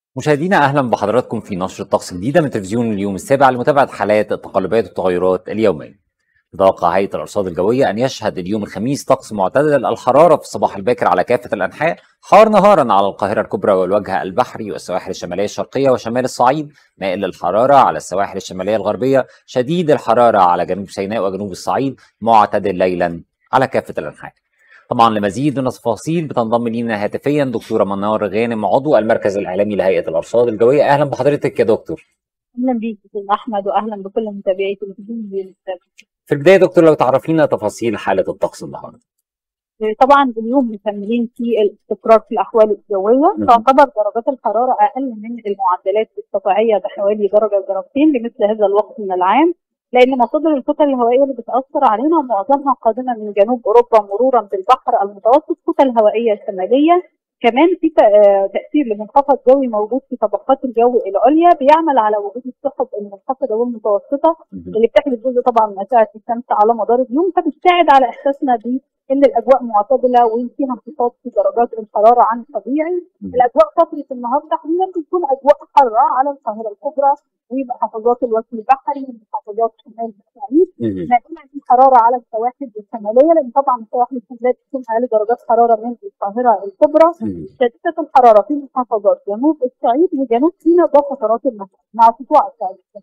مشاهدينا اهلا بحضراتكم في نشر طقس جديده من تلفزيون اليوم السابع لمتابعه حالات التقلبات والتغيرات اليوميه. تتوقع هيئه الارصاد الجويه ان يشهد اليوم الخميس طقس معتدل الحراره في الصباح الباكر على كافه الانحاء، حار نهارا على القاهره الكبرى والوجه البحري والسواحل الشماليه الشرقيه وشمال الصعيد، مائل للحراره على السواحل الشماليه الغربيه، شديد الحراره على جنوب سيناء وجنوب الصعيد، معتدل ليلا على كافه الانحاء. طبعا لمزيد من التفاصيل بتنضم لينا هاتفيا دكتوره منار غانم عضو المركز الاعلامي لهيئه الارصاد الجويه اهلا بحضرتك يا دكتور اهلا بيك استاذ احمد واهلا بكل متابعي تلفزيون في البدايه دكتور لو تعرفينا تفاصيل حاله الطقس النهارده طبعا اليوم مكملين في الاستقرار في الاحوال الجويه تعتبر درجات الحراره اقل من المعدلات الطبيعيه بحوالي درجه درجتين لمثل هذا الوقت من العام لان مصادر الكتل الهوائيه اللي بتاثر علينا معظمها قادمه من جنوب اوروبا مرورا بالبحر المتوسط كتل هوائيه شماليه كمان في تاثير لمنخفض جوي موجود في طبقات الجو العليا بيعمل على وجود السحب المنخفضه والمتوسطه اللي بتحدث جزء طبعا من اشعه الشمس على مدار اليوم فبتساعد على احساسنا ب ان الاجواء معتدله وفيها انخفاض في درجات الحراره عن الطبيعي الاجواء فتره النهار تحديدا بتكون اجواء حاره على القاهره الكبرى ومحافظات الوجه البحري ومحافظات شمال الصعيد ناقله في حراره على السواحل الشماليه لان طبعا السواحل الشماليه بتكون اقل درجات حراره من القاهره الكبرى شديده الحراره في محافظات جنوب الصعيد وجنوب سيناء ده فترات النهار مع سطوع الشمس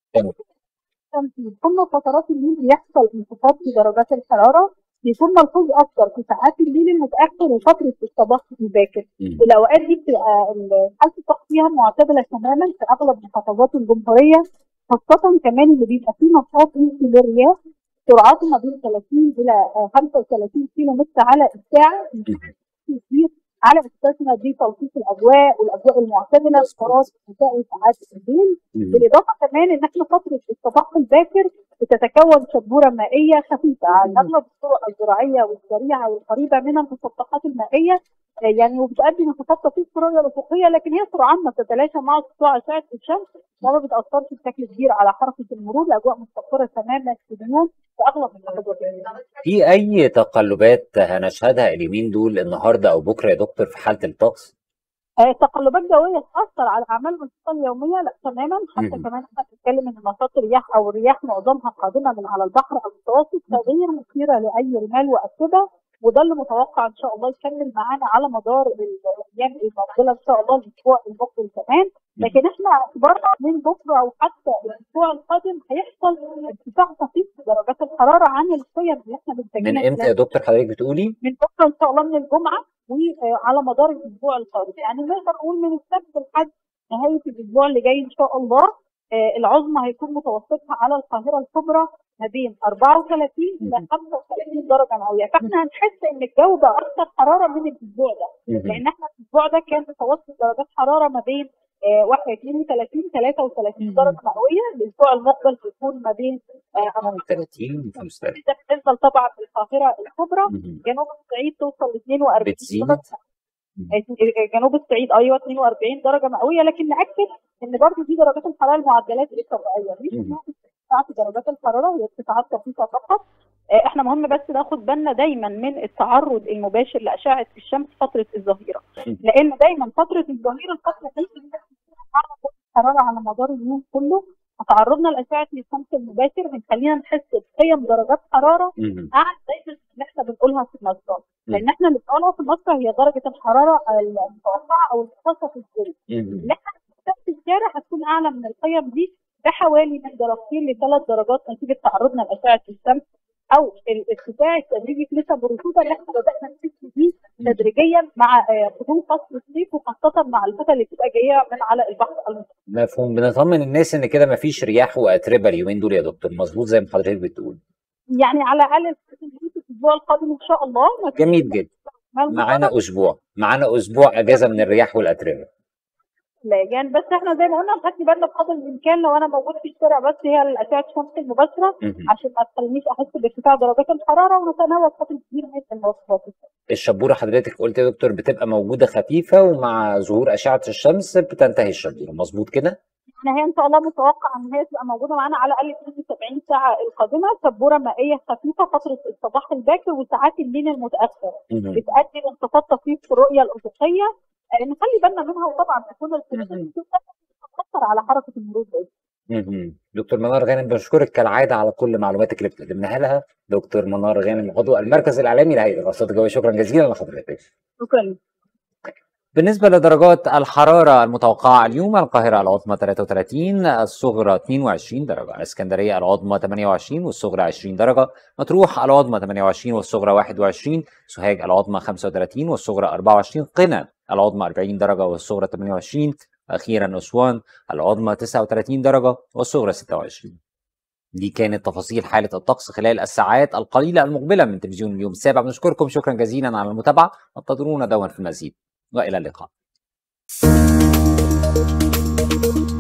ثم فترات الليل بيحصل انخفاض في درجات الحراره بيكون ملحوظ اكتر في ساعات الليل المتاخر وفتره الصباح الباكر الاوقات دي بتبقى حاله الطقس فيها معتدله تماما في اغلب محافظات الجمهوريه خاصه كمان اللي بيبقى فيه نشاط للرياح سرعات ما بين 30 الى 35 كيلو متر على الساعه كتير على اساسنا دي تلطيف الاجواء والاجواء المعتدله قرارات مساء وساعات الليل بالاضافه كمان ان احنا فتره الصباح الباكر بتتكون شبوره مائيه خفيفه على اغلب الطرق الزراعيه والسريعه والقريبه من المسطحات المائيه يعني وبتؤدي انخفاض طفيف في الرؤيه الافقيه لكن هي سرعان ما تتلاشى مع سطوع اشعه الشمس وما بتاثرش بشكل كبير على حركه المرور الاجواء مستقره تماما في اليوم في اغلب المحافظات في اي تقلبات هنشهدها اليومين دول النهارده او بكره يا دكتور في حاله الطقس؟ تقلبات جويه تاثر على اعمال الانشطه اليوميه لا تماما حتى كمان احنا بنتكلم ان نشاط الرياح او الرياح معظمها قادمه من على البحر المتوسط فغير مثيره لاي رمال واتربه وده اللي متوقع ان شاء الله يكمل معانا على مدار الايام المقبله ان شاء الله الاسبوع المقبل كمان لكن احنا اعتبارنا من بكره او حتى الاسبوع القادم هيحصل ارتفاع طفيف في درجات الحراره عن القيم اللي احنا بنسجلها من امتى يا دكتور حضرتك بتقولي؟ من بكره ان شاء الله من الجمعه وعلى مدار الاسبوع القادم يعني نقدر نقول من السبت لحد نهايه الاسبوع اللي جاي ان شاء الله العظمى هيكون متوسطها على القاهره الكبرى ما بين 34 ل 35 درجه مئويه فاحنا هنحس ان الجو بقى اكثر حراره من الاسبوع ده لان احنا الاسبوع ده كان متوسط درجات حراره ما بين 31 33 درجه مئويه الاسبوع المقبل بيكون ما بين 30 35 ده بالنسبه طبعا للقاهره الكبرى جنوب الصعيد توصل ل 42 درجه جنوب الصعيد ايوه 42 درجه مئويه لكن ناكد ان برضه دي درجات الحراره المعدلات الطبيعيه مش ارتفاعات درجات الحراره هي ارتفاعات طفيفه فقط احنا مهم بس ناخد بالنا دايما من التعرض المباشر لاشعه الشمس فتره الظهيره لان دايما فتره الظهيره الفتره دي الحراره على مدار اليوم كله تعرضنا لاشعه الشمس المباشر بنخلينا نحس بقيم درجات حراره اعلى دايما اللي احنا بنقولها في المسرح لان احنا اللي بنقولها في المسرح هي درجه الحراره المتوقعه او المخصصه في الجو اللي احنا في الشارع هتكون اعلى من القيم دي بحوالي من درجتين لثلاث درجات نتيجه تعرضنا لاشعه الشمس او الارتفاع التدريجي في نسب الرطوبه اللي احنا بدانا نحس بيه تدريجيا مع قدوم فصل الصيف وخاصه مع الفتره اللي بتبقى جايه من على البحر المتوسط. مفهوم بنطمن الناس ان كده مفيش رياح واتربه اليومين دول يا دكتور مظبوط زي ما حضرتك بتقول. يعني على الاقل في الاسبوع القادم ان شاء الله جميل جدا. معانا اسبوع معانا اسبوع اجازه من الرياح والاتربه. يعني بس احنا زي ما قلنا نخلي بالنا بقدر الامكان لو انا موجود في الشارع بس هي الاشعه الشمس المباشره عشان ما تخلينيش احس بارتفاع درجات الحراره ونتناول قدر كبير من المواصفات. الشبوره حضرتك قلت يا دكتور بتبقى موجوده خفيفه ومع ظهور اشعه الشمس بتنتهي الشبوره مظبوط كده؟ احنا هي ان شاء الله متوقع ان هي تبقى موجوده معانا على الاقل 72 ساعه القادمه شبوره مائيه خفيفه فتره الصباح الباكر وساعات الليل المتاخر بتؤدي لانخفاض طفيف في الرؤيه الافقيه آه، نخلي بالنا منها وطبعا تكون الكونكشن تاثر على حركه المرور بإذن مهم. دكتور منار غانم بشكرك كالعاده على كل معلوماتك اللي بتقدمها لها دكتور منار غانم عضو المركز الاعلامي لهيئه الارصاد الجويه شكرا جزيلا لحضرتك شكرا بالنسبة لدرجات الحرارة المتوقعة اليوم القاهرة العظمى 33 الصغرى 22 درجة اسكندرية العظمى 28 والصغرى 20 درجة مطروح العظمى 28 والصغرى 21 سوهاج العظمى 35 والصغرى 24 قنا العظمى 40 درجة والصغرى 28 أخيرا أسوان العظمى 39 درجة والصغرى 26 دي كانت تفاصيل حالة الطقس خلال الساعات القليلة المقبلة من تلفزيون اليوم السابع بنشكركم شكرا جزيلا على المتابعة وانتظرونا دوما في المزيد والى اللقاء